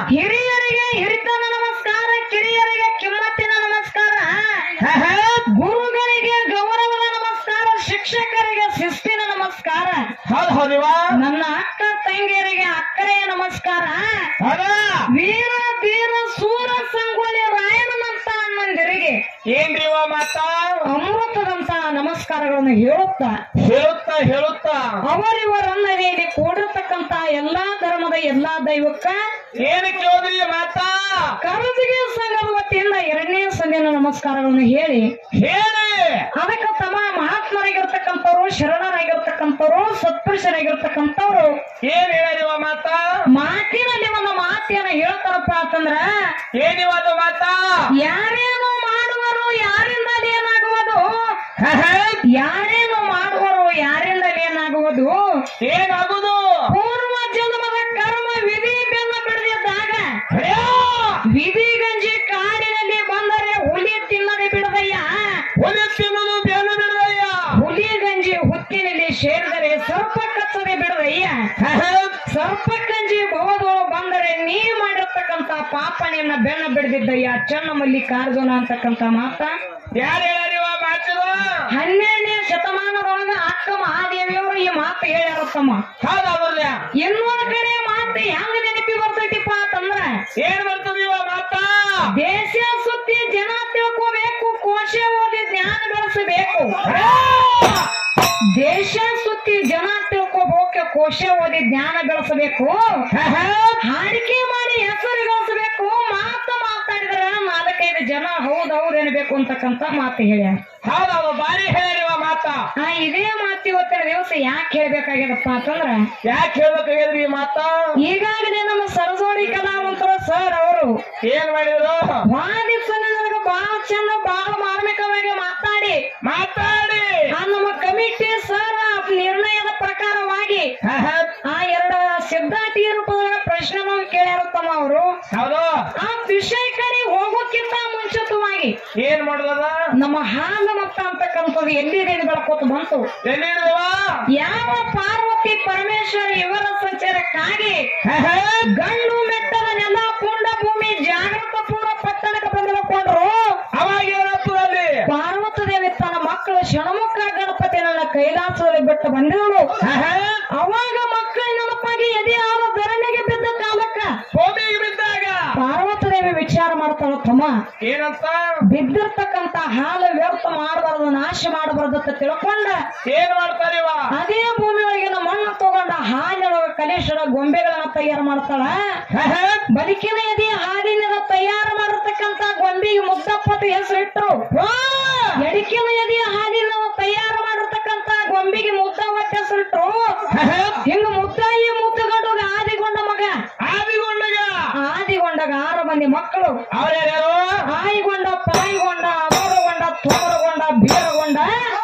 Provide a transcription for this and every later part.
ಹಿರಿಯರಿಗೆ ಹಿರಿತನ ನಮಸ್ಕಾರ ಕಿರಿಯರಿಗೆ ಕಿಮ್ಮತ್ತಿನ ನಮಸ್ಕಾರ ಗುರುಗಳಿಗೆ ಗೌರವದ ನಮಸ್ಕಾರ ಶಿಕ್ಷಕರಿಗೆ ಶಿಸ್ತಿನ ನಮಸ್ಕಾರ ಹೌದ್ ಹೌದಿವ ನನ್ನ ಅಕ್ಕ ತಂಗಿಯರಿಗೆ ಅಕ್ಕರೆಯ ನಮಸ್ಕಾರ ಹೌದಾ ವೀರ ಧೀರ ಸೂರ ಸಂಗೊಳ್ಳಿ ರಾಯಣ್ಣನಂತ ಅಣ್ಣಂದಿರಿಗೆ ಏನ್ರಿ ಇವ ಮಾತ ಅಮೃತದಂತ ನಮಸ್ಕಾರಗಳನ್ನು ಹೇಳುತ್ತಾ ಹೇಳುತ್ತಾ ಹೇಳುತ್ತಾ ಅವರಿವರಲ್ಲದೆ ಇಲ್ಲಿ ಕೂಡಿರ್ತಕ್ಕಂತ ಎಲ್ಲಾ ಧರ್ಮದ ಎಲ್ಲಾ ದೈವಕ್ಕ ಏನ್ ಕೇಳಿದ್ರಿ ಮಾತ ಕರಜಿಗೆ ಸಂಘದ ವತಿಯಿಂದ ಎರಡನೇ ಸಂದಿನ ನಮಸ್ಕಾರಗಳನ್ನು ಹೇಳಿ ಹೇಳಿ ಅದಕ್ಕೆ ತಮ್ಮ ಮಹಾತ್ಮರಾಗಿರ್ತಕ್ಕಂಥವ್ರು ಶರಣರಾಗಿರ್ತಕ್ಕಂಥವ್ರು ಸತ್ಪುರುಷರಾಗಿರ್ತಕ್ಕಂಥವ್ರು ಏನ್ ಹೇಳಿವ ಮಾತ ಮಾತಿನಲ್ಲಿ ಒಂದು ಮಾತೇನ ಹೇಳ್ತಾರಪ್ಪ ಅಂತಂದ್ರ ಏನಿವದು ಮಾತ ಯಾರೇನು ಮಾಡುವರು ಯಾರಿಂದಲೇ ಏನಾಗುವುದು ಯಾರೇನು ಮಾಡುವರು ಯಾರಿಂದಲೇ ಏನಾಗುವುದು ಏನಾಗುದು ಪೂರ್ವ ಜನ್ಮದ ಕರ್ಮ ವಿಧಿ ಬೆನ್ನ ಬಿಡದಿದ್ದಾಗ ಅಯ್ಯೋ! ವಿಧಿ ಗಂಜಿ ಕಾಡಿನಲ್ಲಿ ಬಂದರೆ ಹುಲಿ ತಿನ್ನದೆ ಬಿಡದಯ್ಯ ಹುಲಿ ತಿನ್ನೋದು ಬೇನ ಬಿಡದಯ್ಯ ಹುಲಿ ಗಂಜಿ ಹುತ್ತಿನಲ್ಲಿ ಸೇರಿದರೆ ಸರ್ಪ ಕಚ್ಚದೆ ಬಿಡದಯ್ಯ ಸರ್ಪ ಗಂಜಿ ಭವದೊಳು ಬಂದರೆ ನೀ ಮಾಡಿರ್ತಕ್ಕಂತ ಪಾಪ ನಿನ್ನ ಬೆನ್ನ ಬಿಡದಿದ್ದಯ್ಯ ಚೆನ್ನ ಮಲ್ಲಿಕಾರ್ಜುನ ಅಂತಕ್ಕಂತ ಮಾತ ಯಾರು ಹೇಳಿವ ಮಾತಿದ ಹನ್ನೆರಡನೇ ಶತಮಾನದೊಳಗ ಅಕ್ಕ ಮಹಾದೇವಿಯವರು ಈ ಮಾತು ಹೇಳ್ಯಾರತ್ತಮ್ಮ ಹೌದಲ್ಲ ಇನ್ನೊಂದ್ ಕಡೆ ಮಾತು ಹೆಂಗ ನೆನಪಿ ಬರ್ತೈತಿಪ್ಪ ಅಂತಂದ್ರ ಏನ್ ಬರ್ತದ ಇವ ಮಾತ ದೇಶ ಸುತ್ತಿ ಜನ ತಿಳ್ಕೋಬೇಕು ಕೋಶ ಓದಿ ಜ್ಞಾನ ಬೆಳೆಸಬೇಕು ದೇಶ ಸುತ್ತಿ ಜನ ತಿಳ್ಕೋಬೇಕು ಕೋಶ ಓದಿ ಜ್ಞಾನ ಬೆಳೆಸಬೇಕು ಹಾಡಿಕೆ ಮಾಡಿ ಹೆಸರು ಗಳಿಸಬೇಕು ಮಾತು ಮಾತಾಡಿದ್ರ ನಾಲ್ಕೈದು ಜನ ಹೌದ್ ಹೌದ್ ಎನ್ಬೇಕು ಅಂತಕ್ಕಂತ ಮಾತು ಹೇಳ್ಯಾರ ಹೌದೌದು ಬಾರಿ ಹೇಳಿವ ಮಾತ ಆ ಇದೇ ಮಾತು ಇವತ್ತಿನ ದಿವಸ ಯಾಕೆ ಹೇಳ್ಬೇಕಾಗ್ಯದಪ್ಪ ಅಂತಂದ್ರ ಯಾಕೆ ಹೇಳ್ಬೇಕಾಗ್ಯದ್ರಿ ಈ ಮಾತ ಈಗಾಗಲೇ ನಮ್ಮ ಸರಜೋಡಿ ಕಲಾವಂತರು ಸರ್ ಅವರು ಏನ್ ಮಾಡಿದ್ರು ವಾದಿಸಲು ನನಗೆ ಬಹಳ ಚಂದ ಬಹಳ ಮಾರ್ಮಿಕವಾಗಿ ಮಾತಾಡಿ ಮಾತಾಡಿ ಆ ನಮ್ಮ ಕಮಿಟಿ ಸರ್ ನಿರ್ಣಯದ ಪ್ರಕಾರವಾಗಿ ಆ ಎರಡು ಸಿದ್ಧಾಂತಿ ರೂಪದ ಪ್ರಶ್ನೆಗಳನ್ನು ಕೇಳ್ಯಾರತ್ತಮ್ಮ ಅವರು ಹೌದು ಆ ವಿಷಯ ಕಡೆ ಹೋಗೋಕ್ಕಿಂತ ಮುಂಚಿತವಾಗಿ ಏನ್ ಮಾಡುದದ ನಮ್ಮ ಹಾಲ ಮತ್ತ ಅಂತಕ್ಕಂಥದ್ದು ಎಲ್ಲಿದೆ ಬೆಳಕೋತ ಬಂತು ಎಲ್ಲಿರುವ ಯಾವ ಪಾರ್ವತಿ ಪರಮೇಶ್ವರ ಇವರ ಸಂಚಾರಕ್ಕಾಗಿ ಗಂಡು ಮೆಟ್ಟದ ನೆಲ ಪುಂಡ ಭೂಮಿ ಜಾಗೃತ ಪೂರ್ವ ಪಟ್ಟಣಕ್ಕೆ ಬಂದುಕೊಂಡ್ರು ಅವಾಗ ಏನಾಗ್ತದಲ್ಲಿ ಪಾರ್ವತ ದೇವಿ ತನ್ನ ಮಕ್ಕಳು ಷಣ್ಮುಖ ಗಣಪತಿ ನನ್ನ ಕೈಲಾಸದಲ್ಲಿ ಬಿಟ್ಟು ಬಂದಿರುಳು ಅವಾಗ ಮಕ್ಕಳ ನೆನಪಾಗಿ ಎದೆ ಆದ ಧರಣಿಗೆ ಬಿದ್ದ ಕಾಲಕ್ಕ ಭೂಮಿಗೆ ಬಿದ್ದಾಗ ಪಾರ್ವತ ದೇವಿ ವಿಚಾರ ಮಾಡ್ತಾಳ ತಮ್ಮ ಏನಂತ ಬಿದ್ದಿರ್ತಕ್ಕಂತ ಹಾಲು ವ್ಯರ್ಥ ಮಾಡಬಾರದು ನಾಶ ಮಾಡಬಾರದು ಅಂತ ತಿಳ್ಕೊಂಡ ಏನ್ ಮಾಡ್ತಾರಿವ ಅದೇ ಭೂಮಿ ಒಳಗಿನ ಮಣ್ಣು ತಗೊಂಡ ಹಾಲಿನೊಳಗ ಕಲಿಸದ ಗೊಂಬೆಗಳನ್ನ ತಯಾರು ಮಾಡ್ತಾಳ ಬದುಕಿನ ಎದೆ ಹಾಲಿನಿಂದ ತಯಾರು ಮಾಡಿರ್ತಕ್ಕಂತ ಗೊಂಬೆಗೆ ಮುದ್ದಪ್ಪತಿ ಹೆಸರಿಟ್ರು ಎಡಿಕಿನ ಎದೆ ಹಾಲಿನ ತಯಾರು ಮಾಡಿರ್ತಕ್ಕಂತ ಗೊಂಬೆಗೆ ಮುದ್ದವತ್ತ ಹೆಸರಿಟ್ರು ಹಿಂಗ ಮುದ್ದಾಯಿ ಮುದ್ದಗಂಡು ಆದಿಗೊಂಡ ಮಗ ಆದಿಗೊಂಡಗ ಆದಿಗೊಂಡಗ ಆರು ಮಂದಿ ಮಕ್ಕಳು ಅವ್ರ್ಯಾರು ಆಯಿಗೊಂಡ ಪಾಯಿಗೊಂಡ ಅಮರಗೊಂಡ ತೋಮರಗೊಂಡ ಬೀರಗೊಂಡ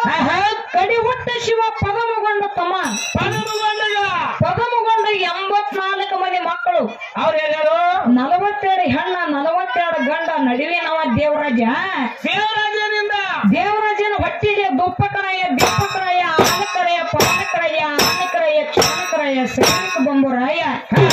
ಕಡಿ ಹುಟ್ಟ ಶಿವ ಪದಮಗೊಂಡ ತಮ್ಮ ಪದಮಗೊಂಡಗ ಪದಮಗೊಂಡ ಎಂಬತ್ನಾಲ್ಕು ಮಂದಿ ಮಕ್ಕಳು ಅವ್ರ್ಯಾರು ನಲವತ್ತೆರಡು ಹೆಣ್ಣ ನಲವತ್ತೆರಡು ಗಂಡ ನಡುವಿನವ ದೇವರಾಜ ದೇವರಾಜ್ಯದಿಂದ ದೇವರಾಜನ ಹೊಟ್ಟಿಗೆ ದುಪ್ಪಕರಾಯ ದೀಪಕರಾಯ ಆನಕರಾಯ ಪಾನಕರಾಯ ಆನಕರಾಯ ಚಾನಕರಾಯ ಸೈನಿಕ ಬಂಬುರಾಯ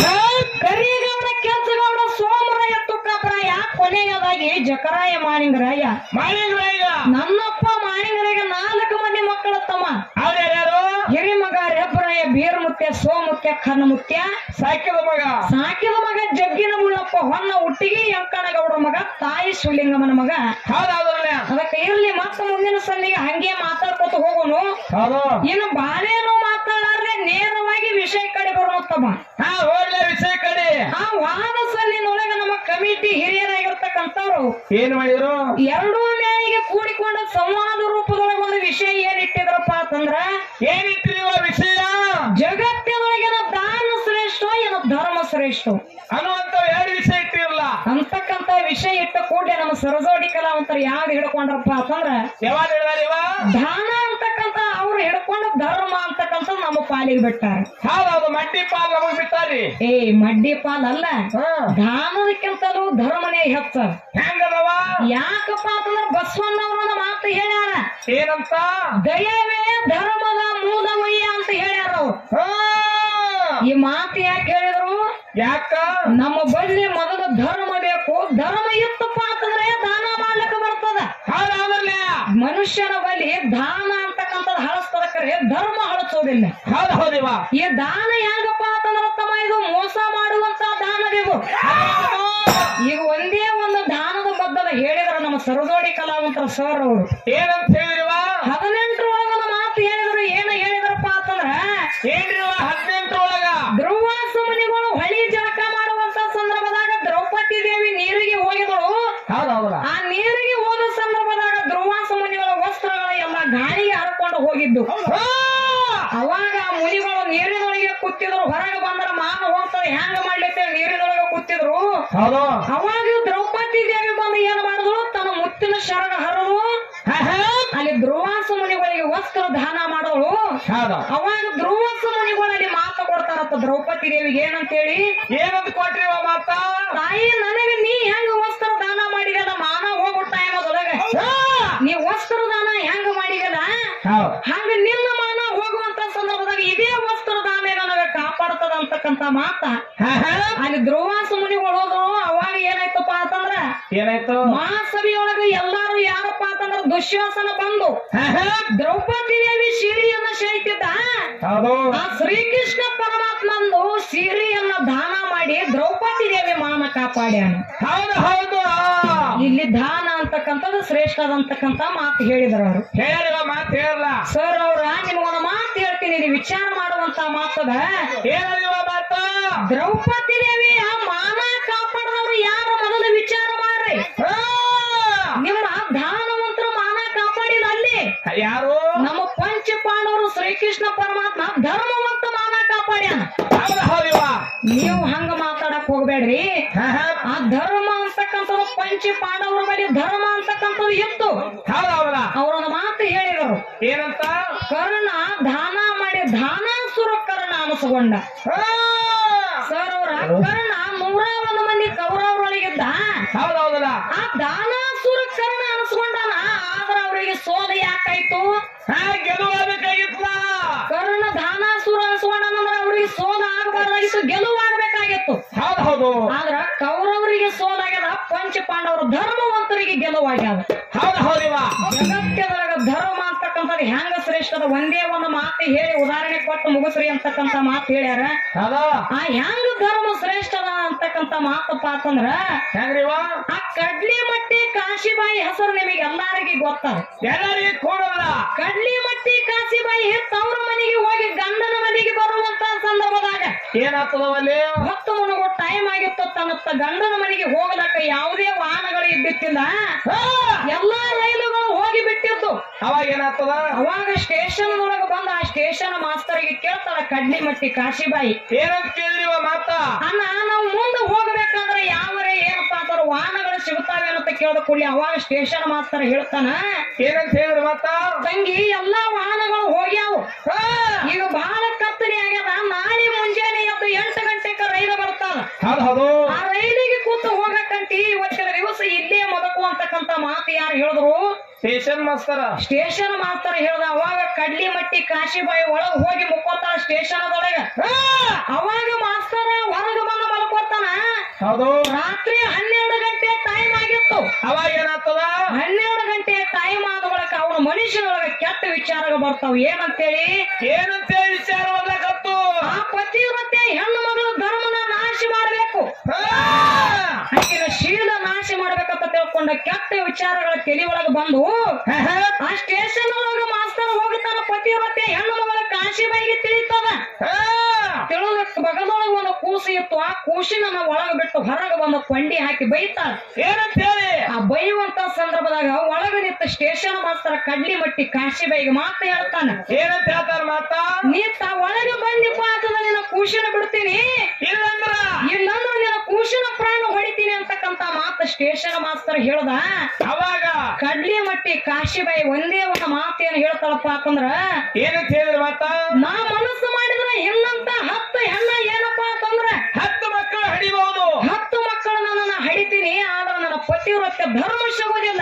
ಕರಿಗೌಡ ಕೆಂಚಗೌಡ ಸೋಮರಾಯ ತುಕ್ಕಪರಾಯ ಕೊನೆಯದಾಗಿ ಜಕರಾಯ ಮಾಣಿಂಗರಾಯ ಮಾಳಿಂಗ್ರಾಯ ನನ್ನಪ್ಪ ಮಾಣಿಂಗರಾಯ ನಾಲ್ಕು ಮಂದಿ ಮಕ್ಕಳ ತಮ್ಮ ಅವ್ರ್ಯಾರು ಹಿರಿಮಗ ರೆಬ್ಬರಾಯ ಬೀರಮುತ್ಯ ಸೋಮುತ್ಯ ಖನ್ನಮುತ್ಯ ಸಾಕಿದ ಮಗ ಸಾಕಿದ ಮಗ ಜಗ್ಗಿನ ಮುಳ್ಳಪ್ಪ ಹೊನ್ನ ಹುಟ್ಟಿಗೆ ಅಂಕಣಗೌಡ ಮಗ ತಾಯಿ ಸುಲಿಂಗಮ್ಮನ ಮಗ ಹೌದೌದಲ್ಲ ಅದಕ್ಕೆ ಇರ್ಲಿ ಮತ್ತ ಮುಂದಿನ ಸಂದಿಗೆ ಹಂಗೆ ಮಾತಾಡ್ಕೊತ ಹೋಗೋನು ಹೌದು ಇನ್ನು ಬಾಳೇನು ಮಾತಾಡಾರ್ರೆ ನೇರವಾಗಿ ವಿಷಯ ಕಡೆ ಬರೋತ್ತಮ್ಮ ಹಾ ಹೋಗ್ಲೇ ವಿಷಯ ಕಡೆ ಆ ವಾದ ಸಲ್ಲಿನೊಳಗೆ ನಮ್ಮ ಕಮಿಟಿ ಹಿರಿಯರಾಗಿರ್ತಕ್ಕಂಥವ್ರು ಏನ್ ಮಾಡಿದ್ರು ಎರಡೂ ನ್ಯಾಯಿಗೆ ಕೂಡಿಕೊಂಡ ಸಂವಾದ ರೂಪದೊಳಗೆ ಒಂದು ವಿಷಯ ಏನ್ ಇಟ್ಟಿದ್ರಪ್ಪ ಅಂತಂದ್ರ ಏನಿತ್ರಿವ ವಿಷಯ ಜಗತ್ತಿನೊಳಗಿನ ದಾನ ಶ್ರೇಷ್ಠ ಏನು ಧರ್ಮ ಶ್ರೇಷ್ಠ ಅನ್ನುವಂತ ಎರಡು ವಿಷಯ ಇಟ್ಟಿರಲ್ಲ ಅಂತಕ್ಕಂತ ವಿಷಯ ಇಟ್ಟ ಕೂಡಲೇ ನಮ್ಮ ಸರಜೋಡಿ ಕಲಾವಂತರು ಯಾವ್ದು ಹಿಡ್ಕೊಂಡ್ರಪ್ಪ ಅಂತಂದ್ರ ಯಾವಾಗ ಹೇಳಿದಾರ ಇವ ದಾನ ಅಂತಕ್ಕಂತ ಅವ್ರು ಹಿಡ್ಕೊಂಡು ಧರ್ಮ ಅಂತಕ್ಕಂಥ ನಮ್ಮ ಪಾಲಿಗೆ ಬಿಟ್ಟಾರ ಹೌದೌದು ಮಡ್ಡಿ ಪಾಲ್ ನಮಗ್ ಬಿಟ್ಟಾರಿ ಏ ಮಡ್ಡಿ ಪಾಲ್ ಅಲ್ಲ ಹಾ ದಾನದಕ್ಕಿಂತಲೂ ಧರ್ಮನೇ ಹೆಚ್ಚ ಹೆಂಗದವ ಯಾಕಪ್ಪ ಅಂತಂದ್ರ ಬಸವಣ್ಣವ್ರ ಮಾತು ಹೇಳ್ಯಾರ ಏನಂತ ದಯವೇ ಧರ್ಮದ ಮೂಲವಯ್ಯ ಅಂತ ಹೇಳ್ಯಾರ ಅವ್ರು ಹಾ ಈ ಮಾತು ಯಾಕೆ ಹೇಳಿದ್ರು ಯಾಕ ನಮ್ಮ ಬಳಿ ಮೊದಲು ಧರ್ಮ ಬೇಕು ಧರ್ಮ ಇತ್ತಪ್ಪ ಅಂತಂದ್ರೆ ದಾನ ಮಾಡ್ಲಿಕ್ಕೆ ಬರ್ತದ ಹೌದೌದಲ್ಲ ಮನುಷ್ಯನ ಬಳಿ ದಾನ ಅಂತಕ್ಕಂಥದ್ದು ಹಳಸ್ತದ ಕರೆ ಧರ್ಮ ಹಳಸೋದಿಲ್ಲ ಹೌದು ಹೌದಿವ ಈ ದಾನ ಹೆಂಗಪ್ಪ ಅಂತಂದ್ರ ತಮ್ಮ ಇದು ಮೋಸ ಮಾಡುವಂತ ದಾನದಿವು ಈಗ ಒಂದೇ ಒಂದು ದಾನದ ಬದ್ದಲ ಹೇಳಿದ್ರ ನಮ್ಮ ಸರದೋಡಿ ಕಲಾವಂತರ ಸರ್ ಅವರು ಏನಂತ ಹೇಳಿರಿವ ಹದಿನೆಂಟರೊಳಗ ಒಂದು ಮಾತು ಹೇಳಿದ್ರು ಏನು ಹೇಳಿದ್ರಪ್ಪ ಅಂತಂದ್ರ ಏನ್ರಿವ ಹದಿನೆಂಟರೊಳಗ ಧ್ರುವಾಸ ಮುನಿಗಳು ಹೊಳಿ ಜಳಕ ಮಾಡುವಂತ ಸಂದರ್ಭದಾಗ ದ್ರೌಪದಿ ದೇವಿ ನೀರಿಗೆ ಹೋಗಿದಳು ಹೌದೌದಲ್ಲ ಆ ನೀರಿಗೆ ಹೋದ ಸಂದರ್ಭದಾಗ ಧ್ರುವಾಸ ಮುನಿಗಳ ವಸ್ತ್ರಗಳ ಎಲ್ಲ ಗಾಳಿಗೆ ಹರ್ಕೊಂಡು ಹೋಗಿದ್ದು ಅವಾಗ ಆ ಮುನಿಗಳು ನೀರಿನೊಳಗೆ ಕೂತಿದ್ರು ಹೊರಗೆ ಬಂದ್ರ ಮಾನ ಹೋಗ್ತಾರೆ ಹೆಂಗ ಮಾಡ್ಲಿಕ್ಕೆ ನೀರಿನೊಳಗೆ ಕೂತಿದ್ರು ಹೌದು ಅವಾಗ ದ್ರೌಪದಿ ದೇವಿ ಬಂದು ಏನ್ ಮಾಡಿದ್ರು ತನ್ನ ಮುತ್ತಿನ ಶರಣ ಹರಿದು ಅಲ್ಲಿ ಧ್ರುವಾಸ ಮುನಿಗಳಿಗೆ ವಸ್ತ್ರ ದಾನ ಮಾಡೋಳು ಹೌದು ಅವಾಗ ಧ್ರುವಾಸ ಮುನಿಗಳಲ್ಲಿ ಮಾತು ಕೊಡ್ತಾರತ್ತ ದ್ರೌಪದಿ ದೇವಿಗೆ ಏನಂತೇಳಿ ಏನಂತ ಕೊಟ್ರಿವ ಮಾತ ತಾಯಿ ನನಗೆ ನೀ ಹೆಂಗ ವಸ್ತ್ರ ದಾನ ಮಾಡಿದಲ್ಲ ಮಾನ ಹೋಗೋ ಟೈಮ್ ಅದೊಳಗೆ ನೀ ವಸ್ತ್ರ ದಾನ ಹೆಂಗ ಮಾಡಿದಲ್ಲ ಹೌದು ಹಂಗ ನಿನ್ನ ಮಾನ ಹೋಗುವಂತ ಸಂದರ್ಭದಾಗ ಇದೇ ವಸ್ತ್ರ ದಾನ ನನಗೆ ಕಾಪಾಡ್ತದ ಅಂತಕ್ಕಂತ ಮಾತ ಅಲ್ಲಿ ಧ್ರುವಾಸ ಮುನಿಗಳು ಹೋದ್ರು ಅವಾಗ ಏನಾಯ್ತಪ್ಪ ಅಂತಂದ್ರ ಏನಾಯ್ತು ಮಹಾಸಭೆಯೊಳಗ ಎಲ್ಲಾರು ಯಾರಪ್ಪ ಅಂತಂದ್ರ ದುಶ್ಯಾಸನ ಬಂದು ದ್ರೌಪದಿ ದೇವಿ ಸೀರೆಯನ್ನ ಸೆಳಿತಿದ್ದ ಹೌದು ಆ ಶ್ರೀಕೃಷ್ಣ ಪರಮಾತ್ಮಂದು ಸೀರೆಯನ್ನ ದಾನ ಮಾಡಿ ದ್ರೌಪದಿ ದೇವಿ ಮಾನ ಕಾಪಾಡ್ಯಾನ ಹೌದು ಹೌದು ಇಲ್ಲಿ ದಾನ ಅಂತಕ್ಕಂಥದ್ದು ಶ್ರೇಷ್ಠದಂತಕ್ಕಂತ ಮಾತು ಹೇಳಿದ್ರು ಅವರು ಹೇಳಿವ ಮಾತು ಹೇಳಲ್ಲ ಸರ್ ಅವ್ರ ನಿಮ್ಗೊಂದು ಮಾತು ಹೇಳ್ತೀನಿ ಇದು ವಿಚಾರ ಮಾಡುವಂತ ಮಾತದ ಏನದಿವ ಮಾತ ದ್ರೌಪದಿ ದೇವಿ ಆ ಮಾನ ಕಾಪಾಡದವ್ರು ಯಾರು ಮೊದಲು ವಿಚಾರ ಮಾಡ್ರಿ ನಿಮ್ಮ ದಾನವಂತರು ಮಾನ ಕಾಪಾಡಿಲ್ಲ ಅಲ್ಲಿ ಯಾರು ನಮ್ಮ ಪಂಚ ಪಾಂಡವರು ಶ್ರೀಕೃಷ್ಣ ಪರಮಾತ್ಮ ಧರ್ಮವಂತ ಮಾನ ಕಾಪಾಡ್ಯಾನ ಹೌದು ಹೌದಿವ ನೀವು ಹಂಗ ಮಾತಾಡಕ್ ಹೋಗ್ಬೇಡ್ರಿ ಆ ಧರ್ಮ ಅಂತಕ್ಕಂಥದ್ದು ಪಂಚ ಪಾಂಡವರ ಬಳಿ ಧರ್ಮ ಅಂತಕ್ಕಂಥದ್ದು ಇತ್ತು ಹೌದು ಹೌದಾ ಅವರೊಂದು ಮಾತು ಹೇಳಿದರು ಏನಂತ ಕರ್ಣ ದಾನ ಮಾಡಿ ದಾನಾಸುರ ಕರ್ಣ ಅನಿಸ್ಕೊಂಡ ಸರ್ ಅವ್ರ ಕರ್ಣ ನೂರ ಒಂದು ಮಂದಿ ಕೌರವರೊಳಗಿದ್ದ ಹೌದು ಹೌದಲ್ಲ ಆ ದಾನಾಸುರ ಕರ್ಣ ಅನಿಸ್ಕೊಂಡಾನ ಆದ್ರ ಅವರಿಗೆ ಸೋಲ ಯಾಕಾಯ್ತು ಹಾ ಗೆಲುವಾಗಬೇಕಾಗಿತ್ತಲ್ಲ ಕರ್ಣ ದಾನಾಸುರ ಅನಿಸ್ಕೊಂಡಂದ್ರ ಅವ್ರಿಗೆ ಸೋಲ ಆಗಬಾರ್ದಾಗಿತ್ತು ಗೆಲುವಾಗಬೇಕಾಗಿತ್ತು ಹೌದು ಹೌದು ಆದ್ರ ಕೌರವರಿಗೆ ಸೋಲಾಗ್ಯದ ಪಂಚ ಪಾಂಡವರ ಧರ್ಮವಂತರಿಗೆ ಗೆಲುವಾಗ್ಯದ ಹೌದು ಹೌದಿವ ಜಗತ್ತದೊಳಗ ಧರ್ಮ ಅಂತಕ್ಕಂಥದ್ದು ಹೆಂಗ ಶ್ರೇಷ್ಠದ ಒಂದೇ ಒಂದು ಮಾತು ಹೇಳಿ ಉದಾಹರಣೆ ಕೊಟ್ಟು ಮುಗಿಸ್ರಿ ಅಂತಕ್ಕಂಥ ಮಾತು ಹೇಳ್ಯಾರ ಹೌದು ಆ ಹೆಂಗ ಧರ್ಮ ಶ್ರೇಷ್ಠದ ಅಂತಕ್ಕಂಥ ಮಾತಪ್ಪ ಅಂತಂದ್ರ ಹೆಂಗ್ರಿವ ಆ ಕಡ್ಲಿ ಮಟ್ಟಿ ಕಾಶಿಬಾಯಿ ಹೆಸರು ನಿಮಗೆ ಎಲ್ಲಾರಿಗೆ ಗೊತ್ತದ ಎಲ್ಲರಿಗೆ ಕೂಡಲ್ಲ ಕಡ್ಲಿ ಮಟ್ಟಿ ಕಾಶಿಬಾಯಿ ತವ್ರ ಮನೆಗೆ ಹೋಗಿ ಗಂಡನ ಮನೆಗೆ ಬರುವಂತ ಸಂದರ್ಭದಾಗ ಏನಾಗ್ತದವಲ್ಲಿ ಹೊತ್ತು ಮುಳುಗೋ ಟೈಮ್ ಆಗಿತ್ತು ತನ್ನ ತ- ಗಂಡನ ಮನೆಗೆ ಹೋಗಲಕ್ಕ ಯಾವುದೇ ವಾಹನಗಳು ಇದ್ದಿತ್ತಿಲ್ಲ ಎಲ್ಲಾ ರೈಲುಗಳು ಹೋಗಿ ಬಿಟ್ಟಿದ್ದು ಅವಾಗ ಏನಾಗ್ತದ ಅವಾಗ ಸ್ಟೇಷನ್ ಒಳಗ ಬಂದ ಆ ಸ್ಟೇಷನ್ ಮಾಸ್ತರಿಗೆ ಕೇಳ್ತಾಳ ಕಡ್ಲಿ ಮಟ್ಟಿ ಕಾಶಿಬಾಯಿ ಏನಂತ ಕೇಳಿರಿವ ಮಾತ ಅಣ್ಣ ನಾವು ಮುಂದೆ ಹೋಗ್ಬೇಕಂದ್ರೆ ಯಾವರೇ ಏನಪ್ಪಾ ಅಂತಾರ ವಾಹನಗಳು ಸಿಗುತ್ತಾವೆ ಅಂತ ಕೇಳ್ದ ಕೂಡಲಿ ಅವಾಗ ಸ್ಟೇಷನ್ ಮಾಸ್ತರ್ ಹೇಳ್ತಾನ ಏನಂತ ಹೇಳಿದ್ರು ಮಾತ ತಂಗಿ ಎಲ್ಲಾ ವಾಹನಗಳು ಹೋಗ್ಯಾವು ಹಾ, ಈಗ ಬಹಳ ಕತ್ತರಿ ಆಗ್ಯದ ನಾಳೆ ಮುಂಜಾನೆ ಎದ್ದು ಎಂಟು ಗಂಟೆಗೆ ರೈಲು ಬರ್ತಾನ ಹೌದು ಹೌದು ಆ ರೈಲಿಗೆ ಕೂತು ಹೋಗಕ್ಕಂತಿ ಇವತ್ತಿನ ದಿವಸ ಇಲ್ಲೇ ಮದಕು ಅಂತಕ್ಕಂತ ಮಾತು ಯಾರು ಹೇಳಿದ್ರು ಸ್ಟೇಷನ್ ಮಾಸ್ತರ ಸ್ಟೇಷನ್ ಮಾಸ್ತರ್ ಹೇಳ್ದ ಅವಾಗ ಕಡ್ಲಿ ಮಟ್ಟಿ ಕಾಶಿಬಾಯಿ ಒಳಗ್ ಹೋಗಿ ಮುಕ್ಕೋತಾಳ ಸ್ಟೇಷನ್ ಅದೊಳಗ ಅವಾಗ ಮಾಸ್ತರ ಹೊರಗೆ ಬಂದು ಮಲ್ಕೋತಾನ ಹೌದು ರಾತ್ರಿ ಹನ್ನೆರಡು ಗಂಟೆ ಟೈಮ್ ಆಗಿತ್ತು ಅವಾಗ ಏನಾಗ್ತದ ಹನ್ನೆರಡು ಗಂಟೆ ಟೈಮ್ ಆದ ಬಳಿಕ ಅವನ ಮನುಷ್ಯನೊಳಗ ಕೆಟ್ಟ ವಿಚಾರಗಳು ಬರ್ತಾವ ಏನಂತೇಳಿ ಏನಂತ ಹೇಳಿ ವಿಚಾರ ಬರ್ಲಕತ್ತು ಆ ಪತಿವ್ರತೆ ಹೆಣ್ಣು ಮಗಳ ಧರ್ಮನ ನಾಶ ಮಾಡಬೇಕು ಹಾ, ಆಕಿನ ಶೀಲ ನಾಶ ಮಾಡ್ಬೇಕಂತ ತಿಳ್ಕೊಂಡ ಕೆಟ್ಟ ವಿಚಾರಗಳ ತಲೆ ಒಳಗೆ ಬಂದು ಆ ಸ್ಟೇಷನ್ ಒಳಗ ಮಾಸ್ತರ್ ಹೋಗ್ತಾನ ಪತಿವ್ರತೆ ಹೆಣ್ಣು ಮಗಳ ಕಾಶಿಬಾಯಿಗೆ ತಿಳಿತದ ಹಾ, ತಿಳಿದ ಬಗದೊಳಗ ಒಂದು ಕೂಸು ಇತ್ತು ಆ ಕೂಸಿನ ಒಳಗ ಬಿಟ್ಟು ಹೊರಗೆ ಬಂದು ಕೊಂಡಿ ಹಾಕಿ ಬೈತಾಳ ಏನಂತ ಹೇಳಿ ಆ ಬೈಯುವಂತ ಸಂದರ್ಭದಾಗ ಒಳಗ ನಿಂತ ಸ್ಟೇಷನ್ ಮಾಸ್ತರ್ ಕಡ್ಲಿ ಮಟ್ಟಿ ಕಾಶಿಬಾಯಿಗೆ ಮಾತು ಹೇಳ್ತಾನ ಏನಂತ ಹೇಳ್ತಾರ ಮಾತ ನೀತ ಒಳಗೆ ಬಂದಿಪ್ಪ ಅಂತಂದ್ರೆ ನಿನ್ನ ಕೂಸಿನ ಬಿಡ್ತೀನಿ ಇಲ್ಲಂದ್ರ ಇಲ್ಲಂದ್ರೆ ನಿನ್ನ ಕೂಸಿನ ಪ್ರಾಣ ಹೊಡಿತೀನಿ ಅಂತಕ್ಕಂತ ಮಾತು ಸ್ಟೇಷನ್ ಮಾಸ್ತರ್ ಹೇಳ್ದ ಅವಾಗ ಕಡ್ಲಿ ಮಟ್ಟಿ ಕಾಶಿಬಾಯಿ ಒಂದೇ ಒಂದು ಮಾತು ಏನ್ ಹೇಳ್ತಾಳಪ್ಪ ಅಂತಂದ್ರ ಏನಂತ ಹೇಳಿದ್ರು ಮಾತ ನಾ ಮನಸ್ಸು ಮಾಡಿದ್ರೆ ಇನ್ನಂತ ಹತ್ತು ಹೆಣ್ಣ ಏನಪ್ಪಾ ಅಂತಂದ್ರ ಹತ್ತು ಮಕ್ಕಳು ಹಡಿಬಹುದು ಹತ್ತು ಮಕ್ಕಳನ್ನ ನಾನು ಹಡಿತೀನಿ ಆದ್ರೆ ನನ್ನ ಪತಿವ್ರತ್ಯ ಧರ್ಮ ಸಿಗೋದಿಲ್ಲ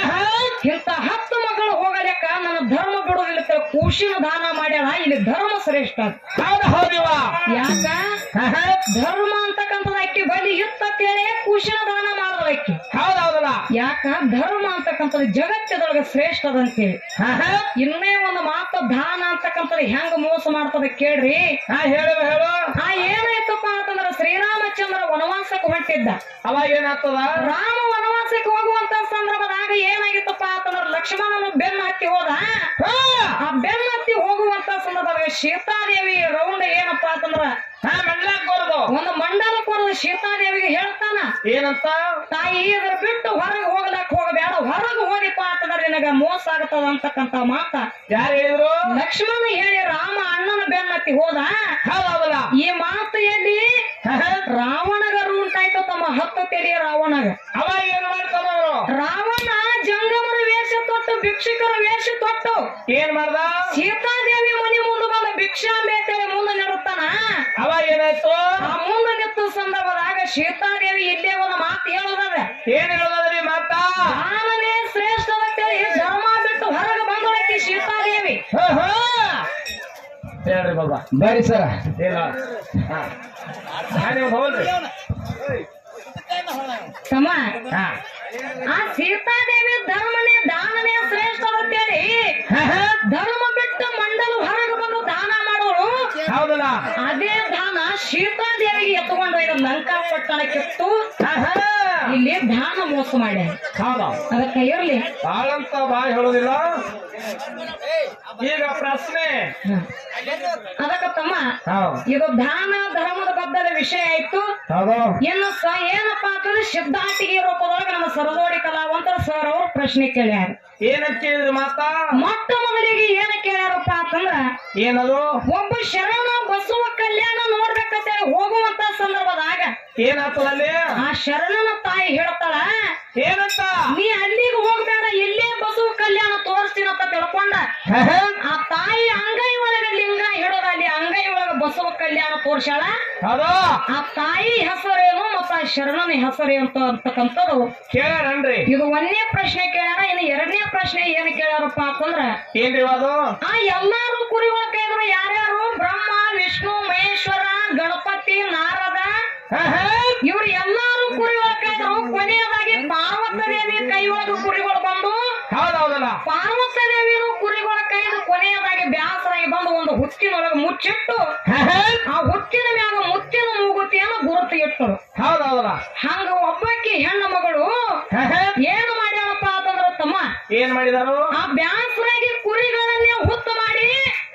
ಇಂತ ಹತ್ತು ಮಕ್ಕಳು ಹೋಗಲೆಕ್ಕ ನನ್ನ ಧರ್ಮ ಬಿಡೋದಿಲ್ಲ ಅಂತ ಕೂಸಿನ ದಾನ ಮಾಡ್ಯಾಳ ಇಲ್ಲಿ ಧರ್ಮ ಶ್ರೇಷ್ಠ ಹೌದು ಹೌದಿವ ಯಾಕ ಧರ್ಮ ಅಂತಕ್ಕಂಥದ್ದು ಅಕ್ಕಿ ಬಲಿ ಇತ್ತಂತೇಳಿ ಕುಶಿನ ದಾನ ಮಾಡಿದ ಅಕ್ಕಿ ಹೌದೌದಲ್ಲ ಯಾಕ ಧರ್ಮ ಅಂತಕ್ಕಂಥದ್ದು ಜಗತ್ತದೊಳಗೆ ಶ್ರೇಷ್ಠದಂತೇಳಿ ಇನ್ನೇ ಒಂದು ಮಾತು ದಾನ ಅಂತಕ್ಕಂಥದ್ದು ಹೆಂಗ ಮೋಸ ಮಾಡ್ತದ ಕೇಳ್ರಿ ಹಾ ಹೇಳು ಹೇಳು ಆ ಏನಾಯ್ತಪ್ಪ ಅಂತಂದ್ರ ಶ್ರೀರಾಮಚಂದ್ರ ವನವಾಸಕ್ಕೆ ಹೊಂಟಿದ್ದ ಅವಾಗ ಏನಾಗ್ತದ ರಾಮ ವನವಾಸಕ್ಕೆ ಹೋಗುವಂತ ಸಂದರ್ಭದಾಗ ಏನಾಗಿತ್ತಪ್ಪ ಅಂತಂದ್ರ ಲಕ್ಷ್ಮಣನ ಬೆನ್ನ ಹತ್ತಿ ಹೋದ ಹಾ ಆ ಬೆನ್ನ ಹತ್ತಿ ಹೋಗುವಂತ ಸಂದರ್ಭದಾಗ ಸೀತಾದೇವಿ ರೌಂಡ್ ಏನಪ್ಪಾ ಅಂತಂದ್ರ ಹಾ ಮಂಡ್ಲಾಕ್ ಬರೋದು ಒಂದು ಮಂಡಲ ಕೊಡದು ಸೀತಾದೇವಿಗೆ ಹೇಳ್ತಾನ ಏನಂತ ತಾಯಿ ಇದ್ರ ಬಿಟ್ಟು ಹೊರಗೆ ಹೋಗ್ಲಕ್ ಹೋಗಬೇಡ ಹೊರಗೆ ಹೋಗಿಪ್ಪ ಅಂತಂದ್ರೆ ನಿನಗ ಮೋಸ ಆಗತ್ತದ ಅಂತಕ್ಕಂತ ಮಾತ ಯಾರು ಹೇಳಿದ್ರು ಲಕ್ಷ್ಮಣ ಹೇಳಿ ರಾಮ ಅಣ್ಣನ ಬೆನ್ನತ್ತಿ ಹೋದ ಹೌದೌದಲ್ಲ ಈ ಮಾತು ಎಲ್ಲಿ ರಾವಣಗರು ಉಂಟಾಯ್ತು ತಮ್ಮ ಹತ್ತು ತೆರೆಯ ರಾವಣಗ ಅವಾಗ ಏನ್ ಮಾಡ್ತಾನ ಅವ್ನು? ರಾವಣ ಜಂಗಮರ ವೇಷ ತೊಟ್ಟು ಭಿಕ್ಷುಕರ ವೇಷ ತೊಟ್ಟು ಏನ್ ಮಾಡ್ದ ಸೀತಾದೇವಿ ಮನಿ ಮುಂದೆ ಬಂದ ಭಿಕ್ಷಾಂಬೆ ಅಂತೇಳಿ ಮುಂದೆ ನಿಡುತ್ತಾನ ಅವಾಗ ಏನಾಯ್ತು ಆ ಮುಂದೆ ನಿಂತ ಸಂದರ್ಭದಾಗ ಸೀತಾದೇವಿ ಇಲ್ಲೇ ಒಂದು ಮಾತು ಹೇಳೋದದ ಏನ್ ಹೇಳೋದ್ರಿ ಮಾತಾ ನಾನೇ ಶ್ರೇಷ್ಠ ಅಂತೇಳಿ ಧರ್ಮ ಬಿಟ್ಟು ಹೊರಗೆ ಬಂದೊಳಕ್ಕೆ ಸೀತಾದೇವಿ ಹೇಳ್ರಿ ಬಾಬಾ ಬರ್ರಿ ಸರ ಇಲ್ಲ ಹಾ ಹಾ, ನೀವು ಹೋಗ್ರಿ ತಮ್ಮ ಹಾ ಆ ಸೀತಾದೇವಿ ಧರ್ಮನೇ ದಾನನೇ ಶ್ರೇಷ್ಠ ಅಂತೇಳಿ ಧರ್ಮ ಬಿಟ್ಟು ಮಂಡಲ ಹೊರಗೆ ಬಂದು ದಾನ ಮಾಡೋರು ಹೌದಲ್ಲ ಅದೇ ದಾನ ಸೀತಾದೇವಿಗೆ ಎತ್ಕೊಂಡು ಒಯ್ದು ಲಂಕಾ ಪಟ್ಟಣಕ್ಕಿತ್ತು ಇಲ್ಲಿ ದಾನ ಮೋಸ ಮಾಡ್ಯಾರ ಹೌದ ಅದಕ್ಕೆ ಇರ್ಲಿ ಬಾಳಂತ ಬಾಯ್ ಹೇಳೋದಿಲ್ಲ ಈಗ ಪ್ರಶ್ನೆ ಹ. ಅದಕ್ಕೆ ತಮ್ಮ ಹೌದು ಇದು ದಾನ ಧರ್ಮದ ಬದ್ಧದ ವಿಷಯ ಆಯ್ತು ಹೌದು ಇನ್ನು ಸ ಏನಪ್ಪಾ ಅಂತಂದ್ರೆ ಸಿದ್ಧಾಂತಿಗೆ ರೂಪದೊಳಗೆ ನಮ್ಮ ಸರದೋಡಿ ಕಲಾವಂತರ ಸರ್ ಅವರು ಪ್ರಶ್ನೆ ಕೇಳ್ಯಾರ ಏನಂತ ಕೇಳಿದ್ರಿ ಮಾತಾ ಮೊಟ್ಟ ಮೊದಲಿಗೆ ಏನ ಕೇಳ್ಯಾರಪ್ಪ ಅಂತಂದ್ರ ಏನದು ಒಬ್ಬ ಶರಣ ಬಸವ ಕಲ್ಯಾಣ ನೋಡ್ಬೇಕಂತ ಹೇಳಿ ಹೋಗುವಂತ ಸಂದರ್ಭದಾಗ ಏನಾಗ್ತದ ಅಲ್ಲಿ ಆ ಶರಣನ ತಾಯಿ ಹೇಳ್ತಾಳ ಏನಂತ ನೀ ಅಲ್ಲಿಗೆ ಹೋಗ್ಬೇಡ ಇಲ್ಲೇ ಬಸವ ಕಲ್ಯಾಣ ತೋರಿಸ್ತೀನಿ ಅಂತ ತಿಳ್ಕೊಂಡ ಆ ತಾಯಿ ಅಂಗೈ ಒಳಗ ಲಿಂಗ ಹಿಡೋದ ಅಲ್ಲಿ ಅಂಗೈ ಒಳಗ ಬಸವ ಕಲ್ಯಾಣ ತೋರ್ಸ್ಯಾಳ ಹೌದು ಆ ತಾಯಿ ಹೆಸರೇನು ಮತ್ತ ಆ ಶರಣನ ಹೆಸರೇನು ಅಂತ ಅಂತಕ್ಕಂಥದ್ದು ಕೇಳ್ಯಾರನ್ರಿ ಇದು ಒಂದನೇ ಪ್ರಶ್ನೆ ಕೇಳ್ಯಾರ ಇನ್ನು ಎರಡನೇ ಪ್ರಶ್ನೆ ಏನ್ ಕೇಳ್ಯಾರಪ್ಪ ಅಂತಂದ್ರ ಏನ್ರಿ ಅದು ಆ ಎಲ್ಲಾರು ಕುರಿಗಳ ಕೈದ್ರು ಯಾರ್ಯಾರು ಬ್ರಹ್ಮ ವಿಷ್ಣು ಮಹೇಶ್ವರ ಗಣಪತಿ ನಾರದ ಇವ್ರು ಎಲ್ಲಾರು ಕುರಿಗಳ ಕೈದ್ರು ಕೊನೆಯದಾಗಿ ಪಾರ್ವತ ದೇವಿ ಕೈ ಒಳಗ ಕುರಿಗಳು ಬಂದು ಹೌದೌದಲ್ಲ ಪಾರ್ವತ ದೇವಿನು ಕುರಿಗಳ ಕೈದು ಕೊನೆಯದಾಗಿ ಬ್ಯಾಸರಾಗಿ ಬಂದು ಒಂದು ಹುತ್ತಿನೊಳಗ ಮುಚ್ಚಿಟ್ಟು ಆ ಹುತ್ತಿನ ಮ್ಯಾಗ ಮುತ್ತಿನ ಮೂಗುತಿಯನ್ನು ಗುರುತು ಇಟ್ಟರು ಹೌದೌದಲ್ಲ ಹಂಗ ಒಬ್ಬಾಕಿ ಹೆಣ್ಣು ಮಗಳು ಏನು ಮಾಡ್ಯಾಳಪ್ಪ ಅಂತಂದ್ರ ತಮ್ಮ ಏನ್ ಮಾಡಿದಾರು ಆ ಬ್ಯಾಸರಾಗಿ ಕುರಿಗಳನ್ನೇ ಹುತ್ತು ಮಾಡಿ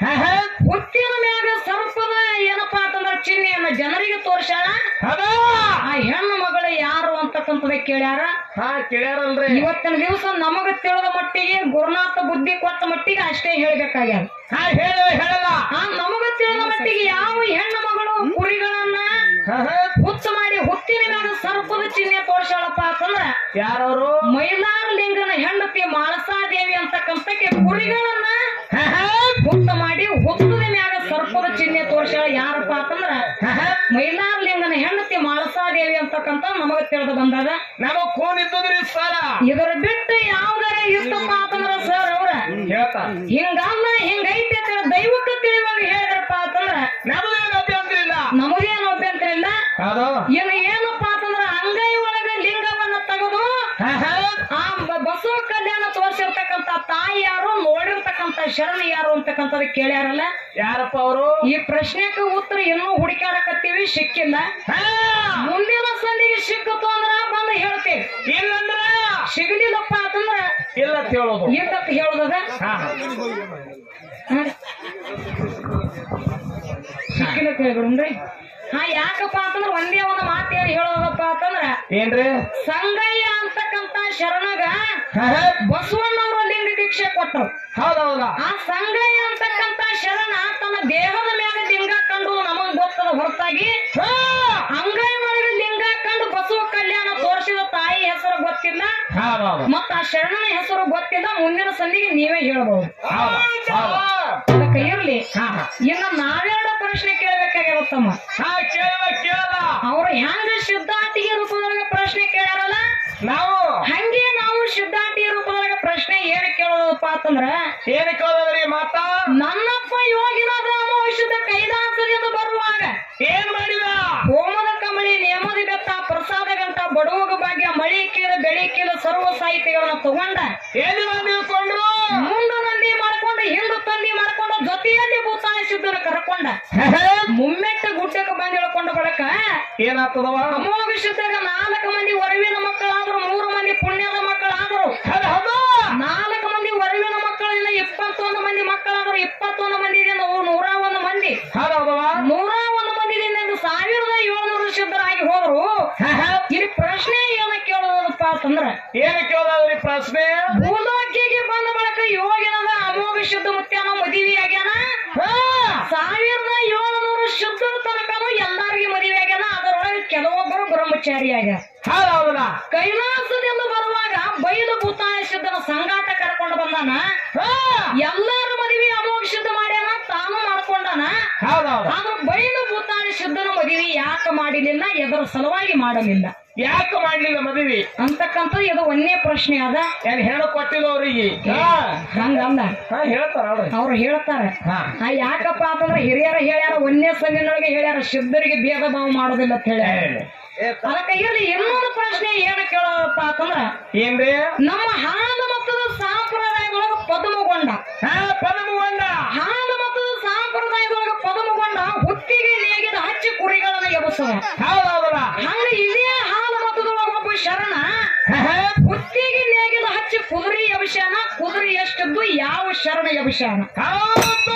ಹುತ್ತಿನ ಮ್ಯಾಗ ಸರ್ಪದ ಏನಪ್ಪಾ ಅಂತಂದ್ರ ಚಿಹ್ನೆಯನ್ನ ಜನರಿಗೆ ತೋರ್ಸ್ಯಾಳ ಹೌದು ಆ ಹೆಣ್ಣು ಮಗಳು ಯಾರು ಅಂತಕ್ಕಂಥದ ಕೇಳ್ಯಾರ ಹಾ ಕೇಳ್ಯಾರಲ್ರಿ ಇವತ್ತಿನ ದಿವಸ ನಮಗ ತಿಳಿದ ಮಟ್ಟಿಗೆ ಗುರುನಾಥ ಬುದ್ಧಿ ಕೊಟ್ಟ ಮಟ್ಟಿಗೆ ಅಷ್ಟೇ ಹೇಳ್ಬೇಕಾಗ್ಯಾರ ಹಾ ಹೇಳ ಹೇಳಲ್ಲ ಆ ನಮಗ ತಿಳಿದ ಮಟ್ಟಿಗೆ ಯಾವ ಹೆಣ್ಣು ಮಗಳು ಕುರಿಗಳನ್ನ ಹುಚ್ಚ ಮಾಡಿ ಹುತ್ತಿನ ಮ್ಯಾಗ ಸರ್ಪದ ಚಿಹ್ನೆ ತೋರ್ಸ್ಯಾಳಪ್ಪ ಅಂತಂದ್ರ ಯಾರವರು ಮೈಲಾರ ಲಿಂಗನ ಹೆಂಡತಿ ಮಾಳಸಾದೇವಿ ಅಂತಕ್ಕಂಥಕ್ಕೆ ಕುರಿಗಳನ್ನ ಹುತ್ತ ಮಾಡಿ ಹುತ್ತದ ಮ್ಯಾಗ ಸರ್ಪದ ಚಿಹ್ನೆ ತೋರ್ಸ್ಯಾಳ ಯಾರಪ್ಪ ಅಂತಂದ್ರ ಮೈಲಾರ ಲಿಂಗನ ಹೆಂಡತಿ ಮಾಳಸಾದೇವಿ ಅಂತಕ್ಕಂಥ ನಮಗ ತಿಳಿದು ಬಂದದ ನಮಗ್ ಫೋನ್ ಇದ್ದದ್ರಿ ಸರ ಇದರ ಬಿಟ್ಟು ಯಾವ್ದಾರ ಇತ್ತಪ್ಪ ಅಂತಂದ್ರ ಸರ್ ಅವ್ರ ಹೇಳ್ತಾ ಹಿಂಗಲ್ಲ ಹಿಂಗೈತೆ ಅಂತ ದೈವಕ್ಕೆ ತಿಳಿವಾಗ ಹೇಳಿದ್ರಪ್ಪ ಅಂತಂದ್ರ ನಮಗೇನು ಅಭ್ಯಂತರ ಇಲ್ಲ ನಮಗೇನು ಅಭ್ಯಂತರ ಇಲ್ಲ ಹೌದು ಇನ್ನು ಏನಪ್ಪಾ ಅಂತಂದ್ರ ಅಂಗೈ ಒಳಗ ಲಿಂಗವನ್ನ ತೆಗೆದು ಆ ಬ- ಬಸವ ಕಲ್ಯಾಣ ತೋರಿಸಿರ್ತಕ್ಕಂತ ತಾಯಿ ಯಾರು ನೋಡಿರ್ತಕ್ಕಂತ ಶರಣ ಯಾರು ಅಂತಕ್ಕಂಥದ್ದು ಕೇಳ್ಯಾರಲ್ಲ ಯಾರಪ್ಪ ಅವರು ಈ ಪ್ರಶ್ನೆಗೆ ಉತ್ತರ ಇನ್ನೂ ಹುಡುಕಾಡಕತ್ತೀವಿ ಸಿಕ್ಕಿಲ್ಲ ಮುಂದಿನ ಸಂದಿಗೆ ಸಿಕ್ಕತ್ತು ಅಂದ್ರ ಬಂದು ಹೇಳ್ತೀವಿ ಇಲ್ಲಂದ್ರ ಸಿಗಲಿಲ್ಲಪ್ಪ ಅಂತಂದ್ರ ಇಲ್ಲ ಅಂತ ಹೇಳೋದು ಇರ್ತಕ್ಕ ಹೇಳೋದದ ಹಾ ಹಾ. ಸಿಕ್ಕಿಲ್ಲ ಕೇಳ್ಬಿಡ್ರಿ ಹಾ ಯಾಕಪ್ಪ ಅಂತಂದ್ರ ಒಂದೇ ಒಂದು ಮಾತು ಏನು ಹೇಳೋದಪ್ಪ ಅಂತಂದ್ರ ಏನ್ರಿ ಸಂಗಯ್ಯ ಅಂತಕ್ಕಂತ ಶರಣಗ ಬಸವಣ್ಣವ್ರ ಲಿಂಗ ದೀಕ್ಷೆ ಕೊಟ್ಟರು ಹೌದೌದ ಆ ಸಂಗಯ್ಯ ಅಂತಕ್ಕಂತ ಶರಣ ತನ್ನ ದೇಹದ ಮ್ಯಾಗ ಲಿಂಗ ಕಂಡು ನಮಗ್ ಗೊತ್ತದ ಹೊರತಾಗಿ ಅಂಗೈ ಒಳಗೆ ಲಿಂಗ ಕಂಡು ಬಸವ ಕಲ್ಯಾಣ ತೋರಿಸಿದ ತಾಯಿ ಹೆಸರು ಗೊತ್ತಿಲ್ಲ ಹೌದೌದು ಮತ್ತ ಆ ಶರಣನ ಹೆಸರು ಗೊತ್ತಿಲ್ಲ ಮುಂದಿನ ಸಂದಿಗೆ ನೀವೇ ಹೇಳ್ಬಹುದು ಹೌದು ಅದಕ್ಕೆ ಇರ್ಲಿ ಹಾ ಹಾ ಇನ್ನು ನಾವೆರಡು ಪ್ರಶ್ನೆ ಕೇಳಬೇಕಾಗಿರುತ್ತಮ್ಮ ಹಾ ಕೇಳಲ್ಲ ಕೇಳಲ್ಲ ಅವ್ರು ಹೆಂಗ ಸಿದ್ಧಾಂತಿಗೆ ರೂಪದೊಳಗೆ ಪ್ರಶ್ನೆ ಕೇಳ್ಯಾರಲ್ಲ ನಾವು ಹಂಗೆ ನಾವು ಸಿದ್ಧಾಂತಿ ರೂಪದೊಳಗೆ ಪ್ರಶ್ನೆ ಏನ್ ಕೇಳೋದಪ್ಪ ಅಂತಂದ್ರ ಏನ್ ಕೇಳೋದ್ರಿ ಮಾತಾ ನನ್ನಪ್ಪ ಯೋಗಿನಾಥ ಅಮಾವಾಸ್ಯದ ಕೈಲಾಸದಿಂದ ಬರುವಾಗ ಪ್ರಸಾದ ಗಂಟ ಬಡವಗ ಭಾಗ್ಯ ಮಳಿ ಕೀಲ ಬೆಳಿ ಕೀಲ ಸರ್ವ ಸಾಹಿತ್ಯಗಳನ್ನ ತಗೊಂಡ ಎಲ್ಲಿ ಬಂದು ಇಳ್ಕೊಂಡ್ರು ಮುಂದ ನಂದಿ ಮಾಡ್ಕೊಂಡು ಹಿಂಡು ತಂದಿ ಮಾಡ್ಕೊಂಡು ಜೊತೆಯಲ್ಲಿ ಭೂತಾನ ಸಿದ್ಧನ ಕರ್ಕೊಂಡ ಮುಮ್ಮೆಟ್ಟ ಗುಡ್ಡಕ್ಕೆ ಬಂದು ಇಳ್ಕೊಂಡು ಬಳಕ ಏನಾಗ್ತದವ ಅಮೋಘ ಸಿದ್ಧಗ ನಾಲ್ಕು ಮಂದಿ ವರವಿನ ಮಕ್ಕಳಾದ್ರು ಮೂರು ಮಂದಿ ಪುಣ್ಯದ ಮಕ್ಕಳಾದ್ರು ಹೌದು ಹೌದು ನಾಲ್ಕು ಮಂದಿ ವರವಿನ ಮಕ್ಕಳಿಂದ ಇಪ್ಪತ್ತೊಂದು ಮಂದಿ ಮಕ್ಕಳಾದ್ರು ಇಪ್ಪತ್ತೊಂದು ಮಂದಿದಿಂದ ನೂರ ಒಂದು ಮಂದಿ ಹೌದು ಹೌದವ ನೂರ ಒಂದು ಮಂದಿದಿಂದ ಇದು ಸಾವಿರದ ಏಳ್ನೂರು ಸಿದ್ಧರಾಗಿ ಹೋದ್ರು ಇಲ್ಲಿ ಪ್ರಶ್ನೆ ಏನ ಕೇಳೋದಪ್ಪ ಅಂತಂದ್ರ ಏನ್ ಕೇಳೋದ್ರಿ ಪ್ರಶ್ನೆ ಭೂಲೋಕಿಗೆ ಬಂದ ಬಳಿಕ ಯೋಗಿನದ ಅಮೋಘ ಶುದ್ಧ ಮುತ್ಯಾನ ಮದುವೆ ಆಗ್ಯಾನ ಸಾವಿರದ ಏಳ್ನೂರು ಶುದ್ಧರ ತನಕನು ಎಲ್ಲಾರಿಗೆ ಮದುವೆ ಆಗ್ಯಾನ ಅದರೊಳಗೆ ಕೆಲವೊಬ್ಬರು ಬ್ರಹ್ಮಚಾರಿ ಆಗ್ಯಾರ ಹೌದು ಹೌದಲ್ಲ ಕೈಲಾಸದಿಂದ ಬರುವಾಗ ಬೈಲು ಭೂತಾಯ ಸಿದ್ಧನ ಸಂಗಾಟ ಕರ್ಕೊಂಡು ಬಂದಾನ ಎಲ್ಲಾರ ಮದುವೆ ಅಮೋಘ ಸಿದ್ಧ ಮಾಡ್ಯಾನ ತಾನು ಮಾಡ್ಕೊಂಡಾನ ಹೌದು ಹೌದು ಆದ್ರೆ ಬೈಲು ಭೂತಾಯ ಸಿದ್ಧನ ಮದುವೆ ಯಾಕೆ ಮಾಡಲಿಲ್ಲ ಎದರ ಸಲುವಾಗಿ ಮಾಡಲಿಲ್ಲ ಯಾಕೆ ಮಾಡ್ಲಿಲ್ಲ ಮದುವೆ ಅಂತಕ್ಕಂಥ ಇದು ಒಂದೇ ಪ್ರಶ್ನೆ ಅದ ಏನ್ ಹೇಳ ಕೊಟ್ಟಿಲ್ಲ ಅವ್ರಿಗೆ ಹಂಗಲ್ಲ ಹಾ ಹೇಳ್ತಾರ ಅವ್ರಿ ಅವ್ರು ಹೇಳ್ತಾರೆ ಹಾ ಆ ಯಾಕಪ್ಪ ಅಂತಂದ್ರೆ ಹಿರಿಯರ ಹೇಳ್ಯಾರ ಒಂದೇ ಸಂದಿನೊಳಗೆ ಹೇಳ್ಯಾರ ಸಿದ್ಧರಿಗೆ ಭೇದ ಭಾವ ಮಾಡೋದಿಲ್ಲ ಅಂತ ಹೇಳ್ಯಾರ ಅದಕ್ಕೆ ಇರ್ಲಿ ಇನ್ನೊಂದು ಪ್ರಶ್ನೆ ಏನು ಕೇಳೋದಪ್ಪ ಅಂತಂದ್ರ ಏನ್ರಿ ನಮ್ಮ ಹಾಲು ಮತದ ಸಂಪ್ರದಾಯದೊಳಗ ಪದಮಗೊಂಡ ಹಾ ಪದಮಗೊಂಡ ಹಾಲು ಮತದ ಸಂಪ್ರದಾಯದೊಳಗ ಪದಮಗೊಂಡ ಹುತ್ತಿಗೆ ನೇಗಿದ ಹಚ್ಚಿ ಕುರಿಗಳನ್ನ ಎಬಸವ ಹೌದು ಹೌದಲ್ಲ ಹಂಗ ಇದೇ ಹಾಲು ಮತದೊಳಗ ಒಬ್ಬ ಶರಣ ಹುತ್ತಿಗೆ ನೇಗಿದ ಹಚ್ಚಿ ಕುದುರೆ ಎಬಸ್ಯಾನ ಕುದುರೆ ಎಷ್ಟಿದ್ದು ಯಾವ ಶರಣ ಎಬಸ್ಯಾನ ಹೌದು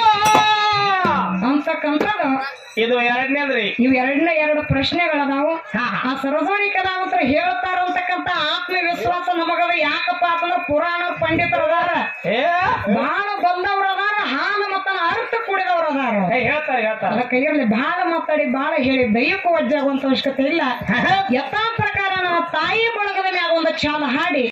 ಅಂತಕ್ಕಂಥದ್ದು ಇದು ಎರಡನೇದ್ರಿ ಇವು ಎರಡನೇ ಎರಡು ಪ್ರಶ್ನೆಗಳದಾವು ಆ ಸರಸ್ವತಿ ಕಲಾವಂತರು ಹೇಳ್ತಾರ ಅಂತಕ್ಕಂತ ಆತ್ಮವಿಶ್ವಾಸ ನಮಗದ ಯಾಕಪ್ಪ ಅಂತಂದ್ರ ಪುರಾಣ ಪಂಡಿತರು ಅದಾರ ಏ ಬಹಳ ಬಂದವ್ರ ಅದಾರ ಹಾಲು ಮತನ ಅರ್ಥ ಕುಡಿದವ್ರ ಅದಾರ ಏ, ಹೇಳ್ತಾರ ಹೇಳ್ತಾರ ಅದಕ್ಕೆ ಇರ್ಲಿ ಬಹಳ ಮಾತಾಡಿ ಬಹಳ ಹೇಳಿ ದೈವಕ್ಕೂ ವಜ್ಜಾಗುವಂತ ಅವಶ್ಯಕತೆ ಇಲ್ಲ ಯಥಾ ಪ್ರಕಾರ ನಮ್ಮ ತಾಯಿ ಬಳಗದ ಮ್ಯಾಗ ಒಂದು ಚಾಲ ಹಾಡಿ